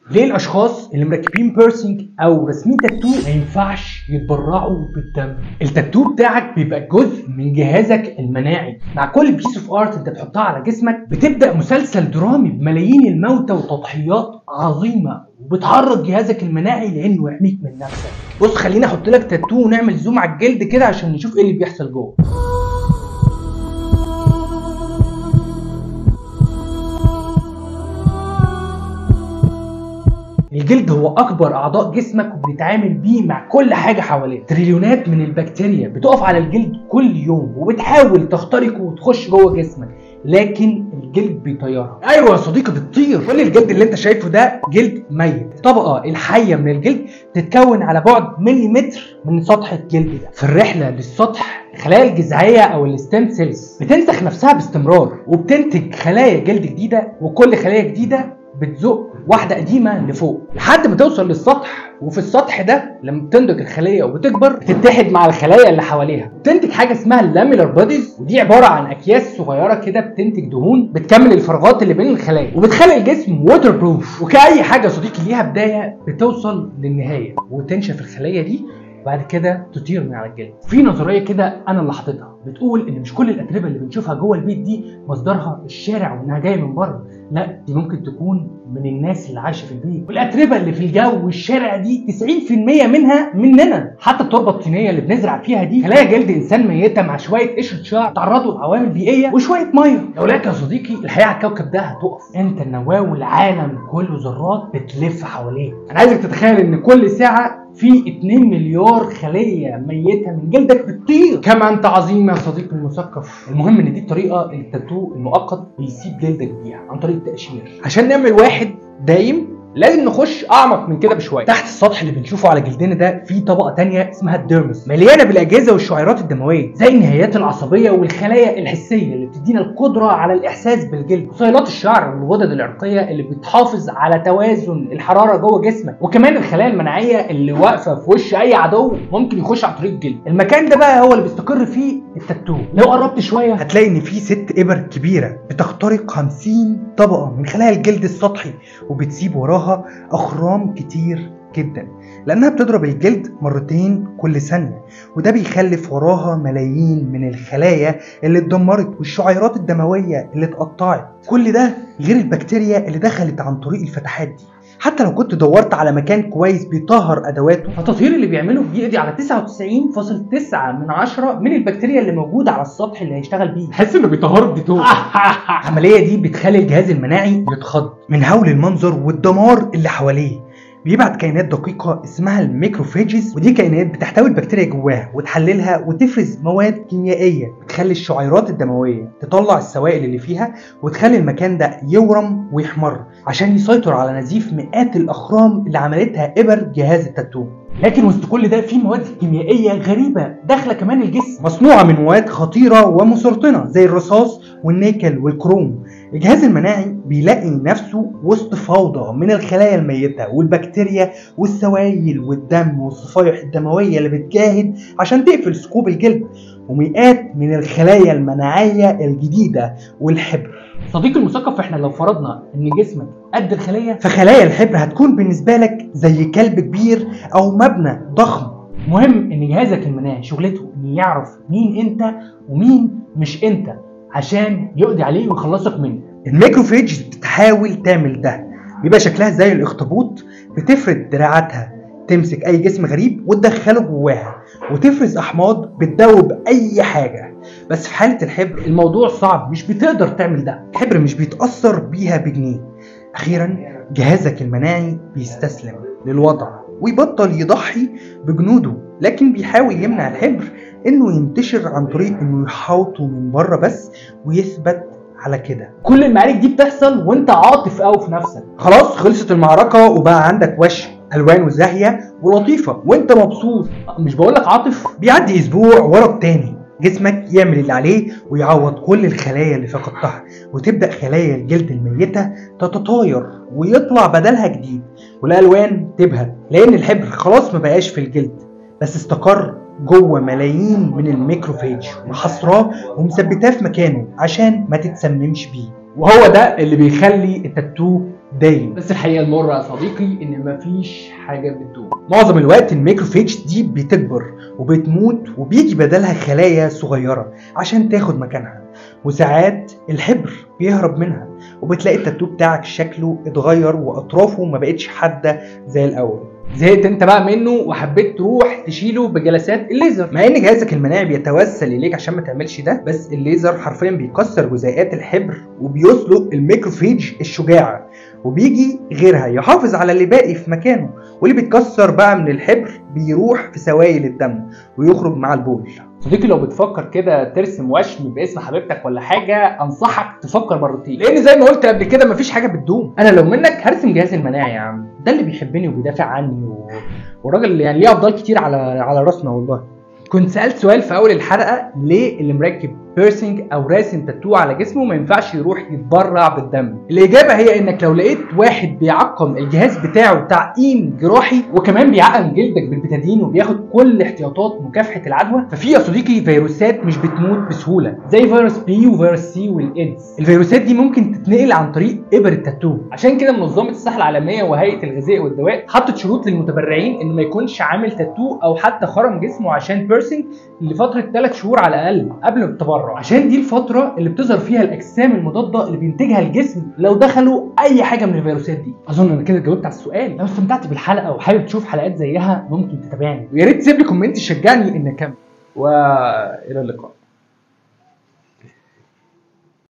ليه الاشخاص اللي مركبين بيرسينج او راسمين تاتو ما ينفعش يتبرعوا بالدم التاتو بتاعك بيبقى جزء من جهازك المناعي مع كل بيس اوف ارت انت بتحطها على جسمك بتبدا مسلسل درامي بملايين الموتى وتضحيات عظيمه وبتحرك جهازك المناعي لانه يحميك من نفسك بص خليني احط لك تاتو ونعمل زوم على الجلد كده عشان نشوف ايه اللي بيحصل جوه الجلد هو اكبر اعضاء جسمك وبيتعامل بيه مع كل حاجه حواليه تريليونات من البكتيريا بتقف على الجلد كل يوم وبتحاول تخترقه وتخش جوه جسمك لكن الجلد بيطيرها ايوه يا صديقي بتطير كل الجلد اللي انت شايفه ده جلد ميت الطبقه الحيه من الجلد تتكون على بعد مليمتر من سطح الجلد ده في الرحله للسطح الخلايا الجذعيه او الستيم سيلز بتنسخ نفسها باستمرار وبتنتج خلايا جلد جديده وكل خلايا جديده بتزق واحده قديمه لفوق لحد ما توصل للسطح وفي السطح ده لما بتنضج الخليه وبتكبر بتتحد مع الخلايا اللي حواليها بتنتج حاجه اسمها اللاميلر بوديز ودي عباره عن اكياس صغيره كده بتنتج دهون بتكمل الفراغات اللي بين الخلايا وبتخلي الجسم ووتر بروف وكاي حاجه يا صديقي ليها بدايه بتوصل للنهايه وتنشف الخليه دي وبعد كده تطير من على الجلد في نظريه كده انا اللي حاططها بتقول ان مش كل الاتربه اللي بنشوفها جوه البيت دي مصدرها الشارع وانها جايه من بره لا دي ممكن تكون من الناس اللي عايشه في البيت والاتربه اللي في الجو والشارع دي 90% منها مننا حتى التربه الطينيه اللي بنزرع فيها دي خلايا جلد انسان ميته مع شويه قشره شعر تعرضوا لعوامل بيئيه وشويه ميه لو لقيت يا صديقي الحياه على الكوكب ده هتقف انت النواه والعالم كله ذرات بتلف حواليك انا عايزك تتخيل ان كل ساعه في 2 مليار خليه ميته من جلدك بتطير كما انت عظيم يا صديقي المثقف المهم ان دي الطريقه اللي التاتو المؤقت بيسيب جلدك بيها عن طريق التقشير عشان نعمل واحد دايم لازم نخش اعمق من كده بشويه تحت السطح اللي بنشوفه على جلدنا ده في طبقه تانية اسمها الديرمس مليانه بالاجهزه والشعيرات الدمويه زي النهايات العصبيه والخلايا الحسيه اللي بتدينا القدره على الاحساس بالجلد وصيلات الشعر والغدد العرقيه اللي بتحافظ على توازن الحراره جوه جسمك وكمان الخلايا المناعيه اللي واقفه في وش اي عدو ممكن يخش عن طريق الجلد المكان ده بقى هو اللي بيستقر فيه التاتو لو قربت شويه هتلاقي ان في ست ابر كبيره بتخترق 50 طبقه من خلايا الجلد السطحي وبتسيب وراها اخرام كتير جدا لانها بتضرب الجلد مرتين كل ثانيه وده بيخلف وراها ملايين من الخلايا اللي اتدمرت والشعيرات الدمويه اللي اتقطعت كل ده غير البكتيريا اللي دخلت عن طريق الفتحات دي حتى لو كنت دورت على مكان كويس بيطهر ادواته فالتطهير اللي بيعمله بيقضي على 99.9 من عشرة من البكتيريا اللي موجوده على السطح اللي هيشتغل بيه تحس انه بيطهرك ديتول العمليه دي بتخلي الجهاز المناعي يتخض من هول المنظر والدمار اللي حواليه بيبعت كائنات دقيقة اسمها الميكروفيجز ودي كائنات بتحتوي البكتيريا جواها وتحللها وتفرز مواد كيميائية بتخلي الشعيرات الدموية تطلع السوائل اللي فيها وتخلي المكان ده يورم ويحمر عشان يسيطر على نزيف مئات الأخرام اللي عملتها إبر جهاز التاتو لكن وسط كل ده في مواد كيميائيه غريبه داخله كمان الجسم مصنوعة من مواد خطيرة ومسرطنة زي الرصاص والنيكل والكروم الجهاز المناعي بيلاقي نفسه وسط فوضى من الخلايا الميتة والبكتيريا والسوائل والدم والصفائح الدموية اللي بتجاهد عشان تقفل ثقوب الجلد ومئات من الخلايا المناعية الجديدة والحبر صديقي المثقف احنا لو فرضنا ان جسمك قد الخليه فخلايا الحبر هتكون بالنسبة لك زي كلب كبير أو مبنى ضخم مهم ان جهازك المناعي شغلته ان يعرف مين انت ومين مش انت عشان يقضي عليه ويخلصك منه الميكروفيج بتحاول تعمل ده بيبقى شكلها زي الاخطبوط بتفرد دراعاتها تمسك اي جسم غريب وتدخله جواها وتفرز احماض بتدوب اي حاجه بس في حاله الحبر الموضوع صعب مش بتقدر تعمل ده الحبر مش بيتاثر بيها بجنيه اخيرا جهازك المناعي بيستسلم للوضع ويبطل يضحي بجنوده لكن بيحاول يمنع الحبر انه ينتشر عن طريق انه يحاوطه من بره بس ويثبت على كده كل المعارك دي بتحصل وانت عاطف قوي في نفسك خلاص خلصت المعركة وبقى عندك وش ألوان زاهية ولطيفة وانت مبسوط مش بقولك عاطف بيعدي أسبوع ورا التاني جسمك يعمل اللي عليه ويعوض كل الخلايا اللي فقدتها وتبدأ خلايا الجلد الميتة تتطاير ويطلع بدلها جديد والألوان تبهت لأن الحبر خلاص ما بقاش في الجلد بس استقر جوه ملايين من الميكروفيج وحصراه ومثبتاه في مكانه عشان ما تتسممش بيه وهو ده اللي بيخلي التاتو دايم بس الحقيقه المره يا صديقي ان مفيش حاجه بتدوم معظم الوقت الميكروفيج دي بتكبر وبتموت وبيجي بدلها خلايا صغيرة عشان تاخد مكانها وساعات الحبر بيهرب منها وبتلاقي التاتو بتاعك شكله اتغير واطرافه ما بقتش حادة زي الاول زهقت انت بقى منه وحبيت تروح تشيله بجلسات الليزر مع ان جهازك المناعي بيتوسل اليك عشان ما تعملش ده بس الليزر حرفيا بيكسر جزيئات الحبر وبيسلق الميكروفيج الشجاعة وبيجي غيرها يحافظ على اللي باقي في مكانه واللي بيتكسر بقى من الحبر بيروح في سوائل الدم ويخرج مع البول صديقي لو بتفكر كده ترسم وشم باسم حبيبتك ولا حاجه انصحك تفكر مرتين لان زي ما قلت قبل كده مفيش حاجه بتدوم انا لو منك هرسم جهاز المناعي يا عم ده اللي بيحبني وبيدافع عني و... وراجل يعني ليه افضال كتير على على راسنا والله كنت سالت سؤال في اول الحلقه ليه اللي مركب بيرسينج او راسم تاتو على جسمه ما ينفعش يروح يتبرع بالدم الاجابه هي انك لو لقيت واحد بيعقم الجهاز بتاعه تعقيم جراحي وكمان بيعقم جلدك بالبتادين وبياخد كل احتياطات مكافحه العدوى ففي يا صديقي فيروسات مش بتموت بسهوله زي فيروس بي وفيروس سي والايدز الفيروسات دي ممكن تتنقل عن طريق ابر التاتو عشان كده منظمه الصحه العالميه وهيئه الغذاء والدواء حطت شروط للمتبرعين انه ما يكونش عامل تاتو او حتى خرم جسمه عشان بيرسينج لفتره 3 شهور على الاقل قبل التبرع عشان دي الفتره اللي بتظهر فيها الاجسام المضاده اللي بينتجها الجسم لو دخلوا اي حاجه من الفيروسات دي اظن انا كده جاوبت على السؤال لو استمتعت بالحلقه وحابب تشوف حلقات زيها ممكن تتابعني ويا ريت تسيب لي كومنت يشجعني ان اكمل والى اللقاء